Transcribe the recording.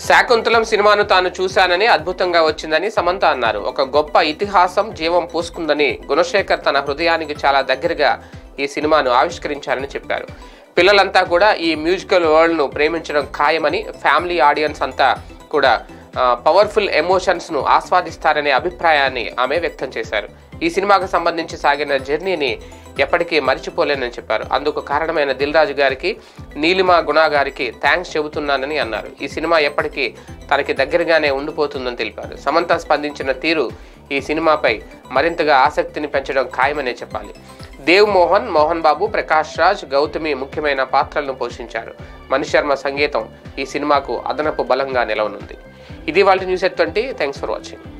శాకుంతలం సినిమాను తాను చూశానని అద్భుతంగా వచ్చిందని సమంత అన్నారు ఒక గొప్ప ఇతిహాసం జీవం పూసుకుందని గుణశేఖర్ తన హృదయానికి చాలా దగ్గరగా ఈ సినిమాను ఆవిష్కరించారని చెప్పారు పిల్లలంతా కూడా ఈ మ్యూజికల్ వరల్డ్ను ప్రేమించడం ఖాయమని ఫ్యామిలీ ఆడియన్స్ అంతా కూడా పవర్ఫుల్ ఎమోషన్స్ను ఆస్వాదిస్తారనే అభిప్రాయాన్ని ఆమె వ్యక్తం చేశారు ఈ సినిమాకు సంబంధించి సాగిన జర్నీని ఎప్పటికీ మర్చిపోలేనని చెప్పారు అందుకు కారణమైన దిల్ రాజు గారికి నీలిమ గుణ గారికి థ్యాంక్స్ చెబుతున్నానని అన్నారు ఈ సినిమా ఎప్పటికీ తనకి దగ్గరగానే ఉండిపోతుందని తెలిపారు సమంత స్పందించిన తీరు ఈ సినిమాపై మరింతగా ఆసక్తిని పెంచడం ఖాయమనే చెప్పాలి దేవ్ మోహన్ మోహన్ బాబు ప్రకాష్ రాజ్ గౌతమి ముఖ్యమైన పాత్రలను పోషించారు మణిశర్మ సంగీతం ఈ సినిమాకు అదనపు బలంగా నిలవనుంది ఇది వాళ్ళ news at twenty thanks for watching